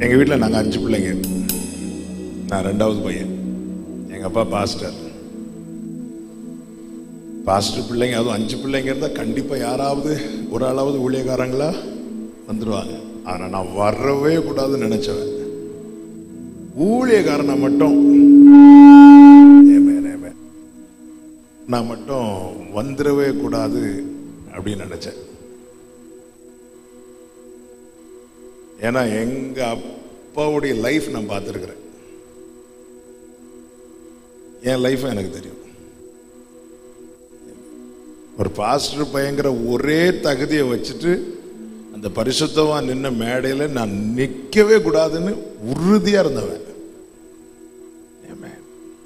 எங்கள் வீட்டில் நாங்கள் அஞ்சு பிள்ளைங்க நான் ரெண்டாவது பையன் எங்கள் அப்பா பாஸ்டர் பாஸ்டர் பிள்ளைங்க அதுவும் அஞ்சு பிள்ளைங்க இருந்தால் கண்டிப்பாக யாராவது ஒரு ஆளாவது ஊழியக்காரங்களா வந்துடுவாங்க ஆனால் நான் வரவே கூடாதுன்னு நினைச்சவன் ஊழியக்காரனை மட்டும் ஏமேன், ஏமேன். நான் மட்டும் வந்துடவே கூடாது அப்படின்னு நினைச்சேன் ஏன்னா எங்க அப்பாவுடைய லைஃப் நான் பார்த்துருக்கிறேன் என் லைஃப் எனக்கு தெரியும் ஒரு பாஸ்டர் பயங்கர ஒரே தகுதியை வச்சுட்டு அந்த பரிசுத்தமா நின்ன மேடையில நான் நிக்கவே கூடாதுன்னு உறுதியா இருந்தவன் Amen.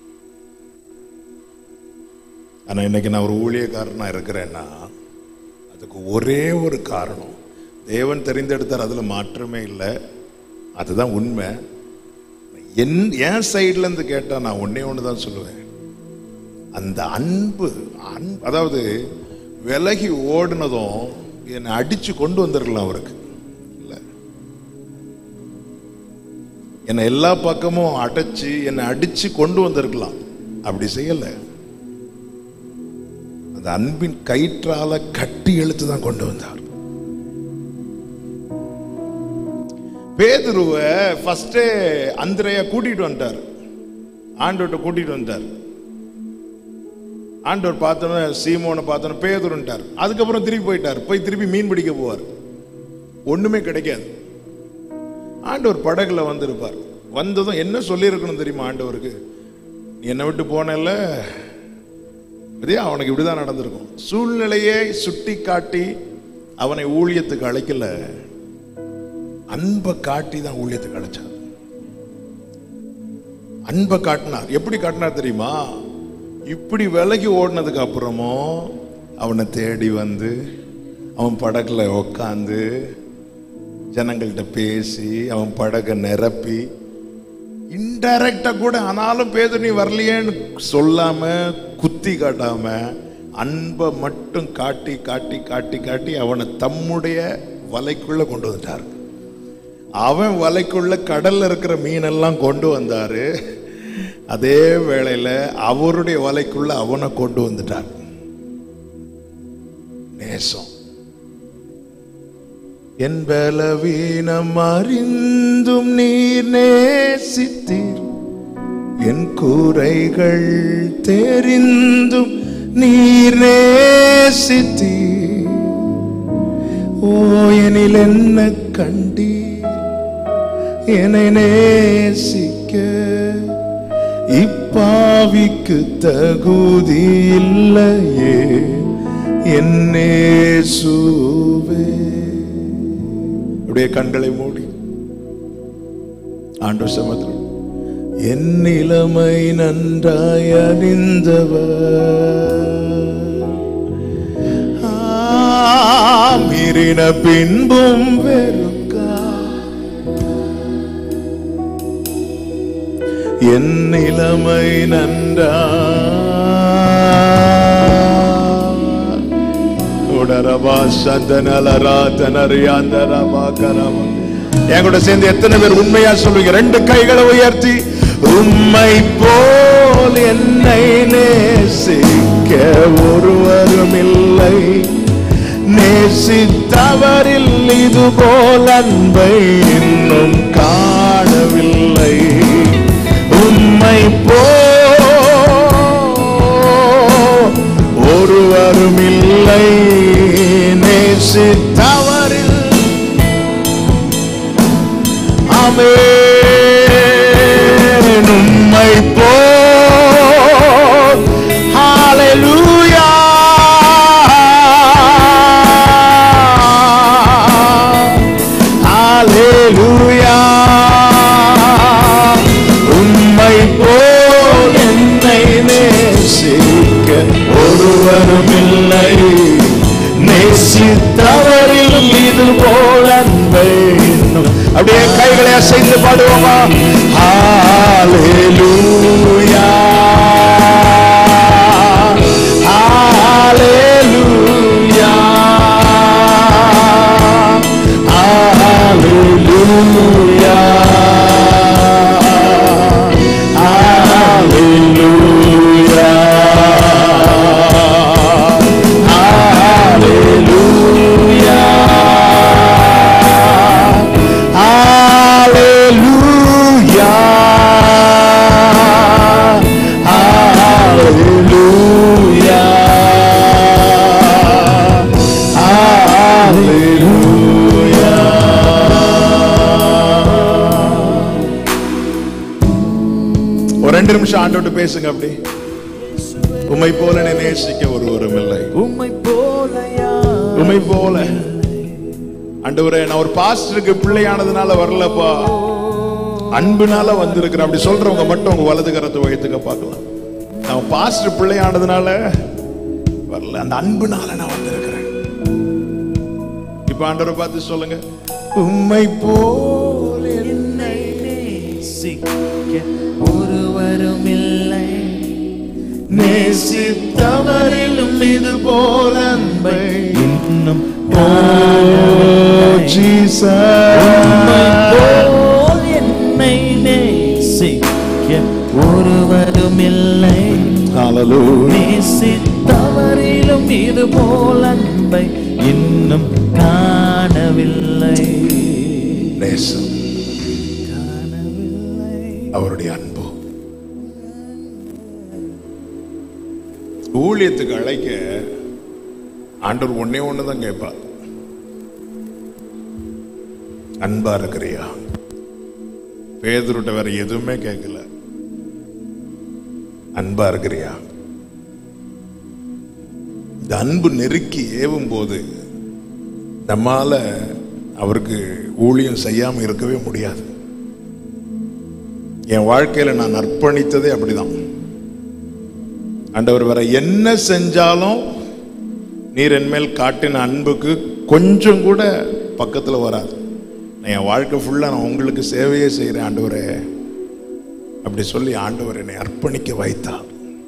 ஆனா இன்னைக்கு நான் ஒரு ஊழியக்காரனா இருக்கிறேன்னா அதுக்கு ஒரே ஒரு காரணம் தேவன் தெரிந்தெடுத்தார் அதுல மாற்றமே இல்லை அதுதான் உண்மை என் என் சைட்ல இருந்து கேட்டா நான் ஒன்னே ஒன்று தான் சொல்லுவேன் அந்த அன்பு அன்பு அதாவது விலகி ஓடுனதும் என்னை அடிச்சு கொண்டு வந்திருக்கலாம் அவருக்கு இல்ல என்னை எல்லா பக்கமும் அடைச்சு என்னை அடிச்சு கொண்டு வந்திருக்கலாம் அப்படி செய்யல அந்த அன்பின் கயிற்றால கட்டி இழுத்து தான் கொண்டு வந்தார் பேதுருவை ஃபர்ஸ்டே அந்திரையா கூட்டிட்டு வந்துட்டார் ஆண்டவர்கிட்ட கூட்டிட்டு வந்துட்டார் ஆண்டவர் பார்த்தோன்னே சீமோனை பார்த்தோன்னே பேதுருன்ட்டார் அதுக்கப்புறம் திருப்பி போயிட்டார் போய் திருப்பி மீன் பிடிக்க போவார் ஒண்ணுமே கிடைக்காது ஆண்டவர் படகுல வந்திருப்பார் வந்ததும் என்ன சொல்லியிருக்கணும் தெரியுமா ஆண்டவருக்கு நீ என்னை விட்டு போனல அதே அவனுக்கு இப்படிதான் நடந்திருக்கும் சூழ்நிலையை சுட்டி காட்டி அவனை ஊழியத்துக்கு அழைக்கல அன்பை காட்டி தான் ஊழியத்துக்கு அழைச்சார் அன்பை காட்டினார் எப்படி காட்டினார் தெரியுமா இப்படி விலகி ஓடினதுக்கு அப்புறமும் அவனை தேடி வந்து அவன் படகுல உக்காந்து ஜனங்கள்கிட்ட பேசி அவன் படகை நிரப்பி இன்டைரக்டா கூட ஆனாலும் பேது நீ வரலையேன்னு சொல்லாம குத்தி காட்டாம அன்பை மட்டும் காட்டி காட்டி காட்டி காட்டி அவனை தம்முடைய வலைக்குள்ள கொண்டு வந்துட்டார் அவன் வலைக்குள்ள கடல்ல இருக்கிற மீனெல்லாம் கொண்டு வந்தாரு அதே வேளையில அவருடைய வலைக்குள்ள அவனை கொண்டு வந்துட்டார் நேசம் என் பலவீனம் அறிந்தும் நீர் நேசித்தீர் என் கூரைகள் தெரிந்தும் நீர் நேசித்தீர் ஓ எனில் என்ன கண்டீர் என்னை நேசிக்க இப்பாவிக்கு தகுதி இல்லையே என்னேசுவே அப்படியே கண்களை மூடி ஆண்டு சமத்தில் என் நிலைமை நன்றாய் அறிந்தவர் மீறின பின்பும் வெறுக்கா என் நிலைமை நன்றா உடரபா சந்தனலரா தனரியாந்தரபா கரபா என் கூட சேர்ந்து எத்தனை பேர் உண்மையா சொல்லுவீங்க ரெண்டு கைகளை உயர்த்தி உம்மை போல் என்னை நேசிக்க ஒருவரும் இல்லை நேசித்தவரில் இது போல் அன்பை இன்னும் காணவில்லை உம்மை போ ஒருவரும் இல்லை நேசித்தவரில் அமேன் உம்மை போ ஹalleluya ஹalleluya உம்மை போல் என்னை நேசிக்க ஒருவரும் இல்லை நேசித்தவரில் இது போல் அன்பை இன்னும் அப்படியே கைகளை அசைந்து பாடுவோமா ஹalleluya ஹalleluya ஹalleluya ஒரு ரெண்டு நிமிஷம் ஆண்டோட்டு பேசுங்க அப்படி உம்மை போல என்னை நேசிக்க ஒருவரும் இல்லை உம்மை போல உம்மை போல ஆண்டவரே நான் ஒரு பாஸ்டருக்கு பிள்ளையானதுனால வரலப்பா அன்புனால வந்திருக்கிறேன் அப்படி சொல்றவங்க மட்டும் உங்க வலது கரத்தை வைத்துக்க பார்க்கலாம் நான் பாஸ்டர் பிள்ளையானதுனால வரல அந்த அன்புனால நான் வந்திருக்கிறேன் இப்ப ஆண்டவரை பார்த்து சொல்லுங்க உம்மை போல என்னை நேசிக்க ஒருவரும் இல்லை நேசித்தவரிலும் இது போல அன்பை இன்னும் உம்மை போல் என்னை நேசிக்க ஒருவரும் இல்லை நேசித்தவரிலும் இது போல் அன்பை இன்னும் காணவில்லை நேசம் காணவில்லை அவருடைய அன்பு ஊழியத்துக்கு அழைக்க ஆண்டவர் ஒன்னே ஒண்ணுதான் கேட்பார் அன்பா இருக்கிறியா பேதுருட்ட வேற எதுவுமே கேட்கல அன்பா இருக்கிறியா இந்த அன்பு நெருக்கி ஏவும் போது நம்மால அவருக்கு ஊழியம் செய்யாம இருக்கவே முடியாது என் வாழ்க்கையில நான் அர்ப்பணித்ததே அப்படிதான் ஆண்டவர் வேற என்ன செஞ்சாலும் நீர் என் மேல் காட்டின அன்புக்கு கொஞ்சம் கூட பக்கத்துல வராது நான் என் வாழ்க்கை ஃபுல்லா நான் உங்களுக்கு சேவையே செய்கிறேன் ஆண்டவரே அப்படி சொல்லி ஆண்டவர் என்னை அர்ப்பணிக்க வைத்தார்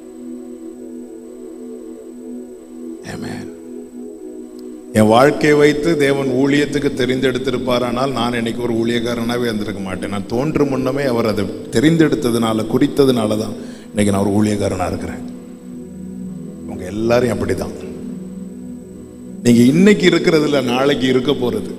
Amen. என் வாழ்க்கையை வைத்து தேவன் ஊழியத்துக்கு தெரிந்தெடுத்திருப்பாரானால் நான் இன்னைக்கு ஒரு ஊழியக்காரனாவே இருந்திருக்க மாட்டேன் நான் தோன்றும் முன்னமே அவர் அதை தெரிந்தெடுத்ததுனால குறித்ததுனால தான் இன்னைக்கு நான் ஒரு ஊழியக்காரனா இருக்கிறேன் உங்க எல்லாரையும் அப்படிதான் நீங்க இன்னைக்கு இருக்கிறதுல நாளைக்கு இருக்க போறது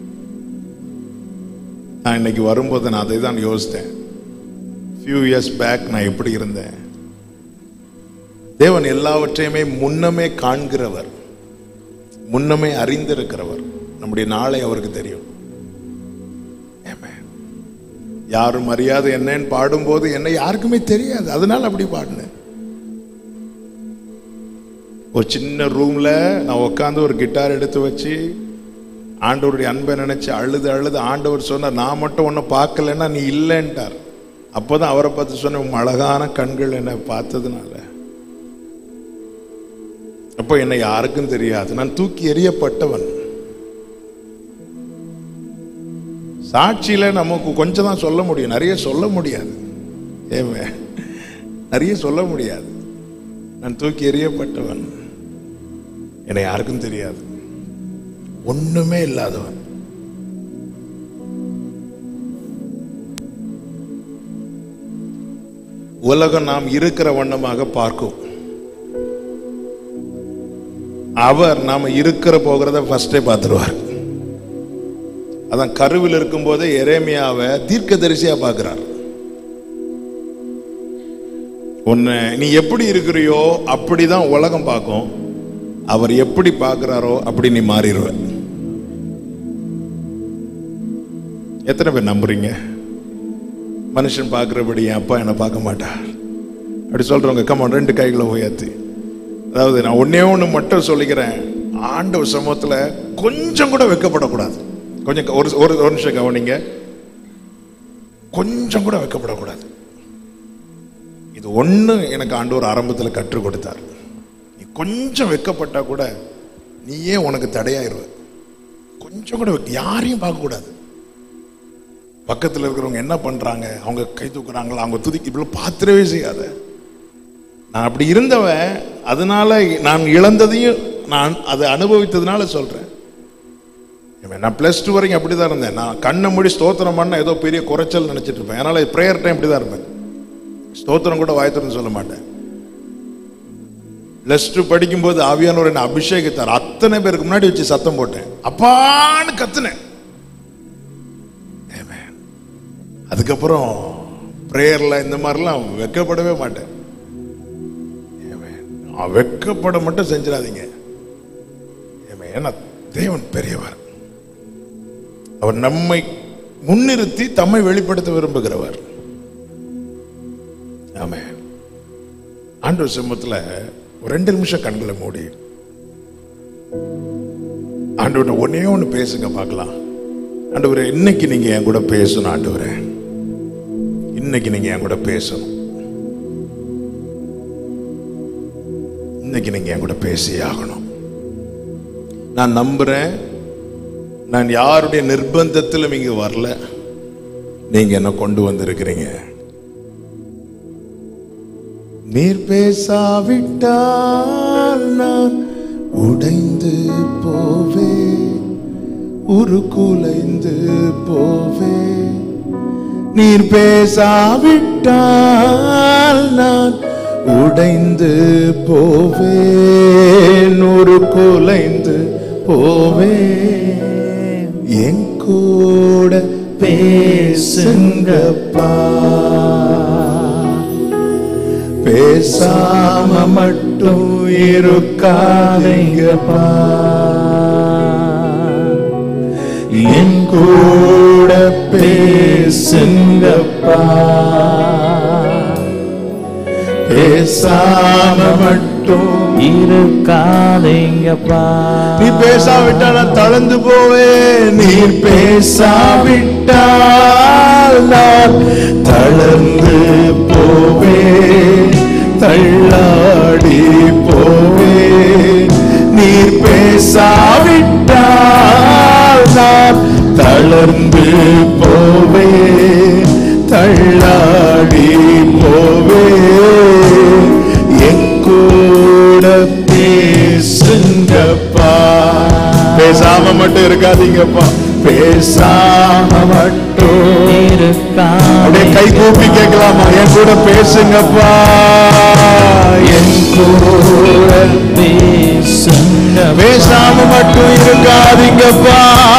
நான் இன்னைக்கு வரும்போது நான் அதை தான் யோசித்தேன் ஃபியூ இயர்ஸ் பேக் நான் எப்படி இருந்தேன் தேவன் எல்லாவற்றையுமே முன்னமே காண்கிறவர் முன்னமே அறிந்திருக்கிறவர் நம்முடைய நாளை அவருக்கு தெரியும் Amen. யாரும் அறியாத என்னன்னு பாடும்போது என்ன யாருக்குமே தெரியாது அதனால அப்படி பாடினேன் ஒரு சின்ன ரூம்ல நான் உட்காந்து ஒரு கிட்டார் எடுத்து வச்சு ஆண்டவருடைய அன்பை நினைச்சு அழுது அழுது ஆண்டவர் சொன்னார் நான் மட்டும் ஒன்றும் பார்க்கலன்னா நீ இல்லைன்ட்டார் அப்போதான் அவரை பார்த்து சொன்ன உன் அழகான கண்கள் என்னை பார்த்ததுனால அப்போ என்னை யாருக்கும் தெரியாது நான் தூக்கி எறியப்பட்டவன் சாட்சியில நமக்கு கொஞ்சம் தான் சொல்ல முடியும் நிறைய சொல்ல முடியாது ஏமே நிறைய சொல்ல முடியாது நான் தூக்கி எறியப்பட்டவன் என்னை யாருக்கும் தெரியாது ஒண்ணுமே இல்லாதவன் உலகம் நாம் இருக்கிற வண்ணமாக பார்க்கும் அவர் நாம இருக்கிற போகிறத ஃபர்ஸ்டே பார்த்துருவார் அதான் கருவில் இருக்கும் போதே எரேமியாவை தீர்க்கதரிசியா பார்க்கிறார் உன்னை நீ எப்படி இருக்கிறியோ அப்படிதான் உலகம் பார்க்கும் அவர் எப்படி பார்க்கிறாரோ அப்படி நீ மாறிடுவ எத்தனை பேர் நம்புறீங்க மனுஷன் பார்க்கிறபடி என் அப்பா என்னை பார்க்க மாட்டார் அப்படி சொல்றவங்க கமான் ரெண்டு கைகளை உயர்த்தி அதாவது நான் ஒன்னே ஒன்று மட்டும் சொல்லிக்கிறேன் ஆண்டவர் சமூகத்தில் கொஞ்சம் கூட வெக்கப்படக்கூடாது கொஞ்சம் க- ஒரு ஒரு ஒரு நிமிஷம் கவனிங்க கொஞ்சம் கூட வெக்கப்படக்கூடாது இது ஒன்று எனக்கு ஆண்டவர் ஆரம்பத்தில் கற்றுக் கொடுத்தார் நீ கொஞ்சம் வெக்கப்பட்டா கூட நீயே உனக்கு தடையாயிருவ கொஞ்சம் கூட வெக்க- யாரையும் பார்க்கக்கூடாது பக்கத்தில் இருக்கிறவங்க என்ன பண்றாங்க அவங்க கை தூக்குறாங்களா அவங்க துதிக்கு இப்படி பார்த்துடவே செய்யாத நான் அப்படி இருந்தவன் அதனால நான் இழந்ததையும் நான் அதை அனுபவித்ததுனால சொல்றேன் இவன் நான் பிளஸ் டூ வரைக்கும் அப்படிதான் இருந்தேன் நான் கண்ணை மூடி ஸ்தோத்திரம் பண்ண ஏதோ பெரிய குறைச்சல் நினைச்சிட்டு இருப்பேன் அதனால ப்ரேயர் டைம் இப்படி தான் இருப்பேன் ஸ்தோத்திரம் கூட வாய்த்திறந்து சொல்ல மாட்டேன் பிளஸ் டூ படிக்கும்போது ஆவியானவர் என்ன அபிஷேகித்தார் அத்தனை பேருக்கு முன்னாடி வச்சு சத்தம் போட்டேன் அப்பான்னு கத்துனேன் Amen. அதுக்கப்புறம் ப்ரேயர்ல இந்த மாதிரிலாம் வெக்கப்படவே மாட்டேன் Amen. நான் வெக்கப்பட மட்டும் செஞ்சிடாதீங்க Amen. ஏன்னா தேவன் பெரியவர் அவர் நம்மை முன்னிறுத்தி தம்மை வெளிப்படுத்த விரும்புகிறவர் ஆமென் ஆண்டவர் சிம்மத்தில் ஒரு ரெண்டு நிமிஷம் கண்களை மூடி ஆண்டவர்கிட்ட ஒன்னே ஒன்று பேசுங்க பார்க்கலாம் ஆண்டவரே இன்னைக்கு நீங்க என் கூட பேசணும் ஆண்டவரே இன்னைக்கு நீங்க என் கூட பேசணும் இன்னைக்கு நீங்க என் கூட பேசியே ஆகணும் நான் நம்புறேன் நான் யாருடைய நிர்பந்தத்திலும் இங்க வரல நீங்க என்ன கொண்டு வந்திருக்கிறீங்க நீர் பேசாவிட்டால் நான் உடைந்து போவே உருக்குலைந்து போவே நீர் பேசாவிட்டால் நான் உடைந்து போவேன் உருக்குலைந்து போவேன் என் கூட பேசுங்கப்பா பேசாம மட்டும் இருக்காதீங்கப்பா என் கூட பேசுங்கப்பா பேசாம மட்டும் இருக்காதீங்கப்பா நீ பேசாவிட்டால் நான் தளர்ந்து போவேன் நீர் பேசாவிட்டால் நான் தளர்ந்து போவேன் தள்ளாடி போவேன் நீர் பேசாவிட்டால் நான் தளர்ந்து போவேன் தள்ளாடி போவேன் என் கூட பேசுங்கப்பா பேசாம மட்டும் இருக்காதீங்கப்பா பேசாம மட்டும் அப்படியே கை கூப்பி கேட்கலாமா என் கூட பேசுங்கப்பா என் கூட பேசாம மட்டும் இருக்காதீங்கப்பா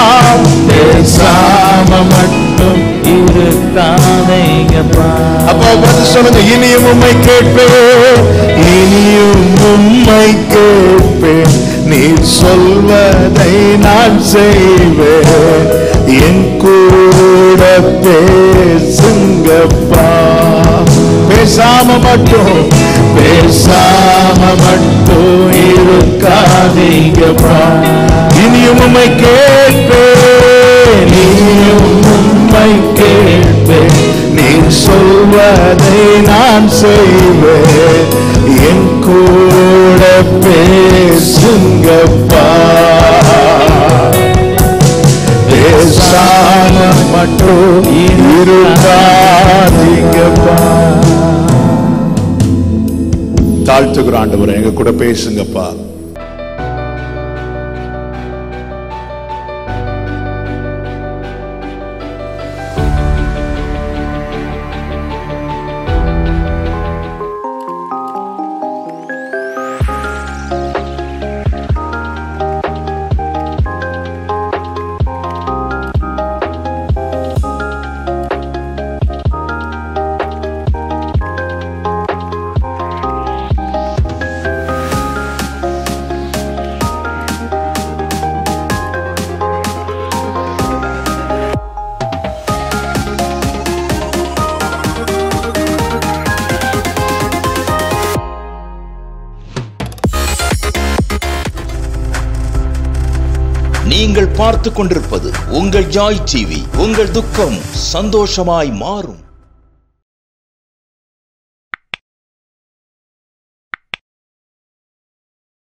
பேசாம மட்டும் இருக்காதீங்கப்பா அப்பா பார்த்து சொல்லுங்க இனியும் உம்மை கேட்பேன் இனியும் உம்மை கேட்பேன் நீ சொல்வதை நான் செய்வேன் என் கூட பேசுங்கப்பா பேசாம மட்டும் பேசாம மட்டும் இருக்காதீங்கப்பா இனியும் உம்மை கேட்பேன் இனியும் உம்மை கேட்பேன் நீ சொல்வதை நான் செய்வேன் என் கூட பேசுங்கப்பா பேசாம மட்டும் இருக்காதீங்கப்பா தாழ்த்துக்கிற ஆண்டவரை எங்க கூட பேசுங்கப்பா நீங்கள் பார்த்து கொண்டிருப்பது உங்கள் ஜாய் டிவி உங்கள் துக்கம் சந்தோஷமாய் மாறும்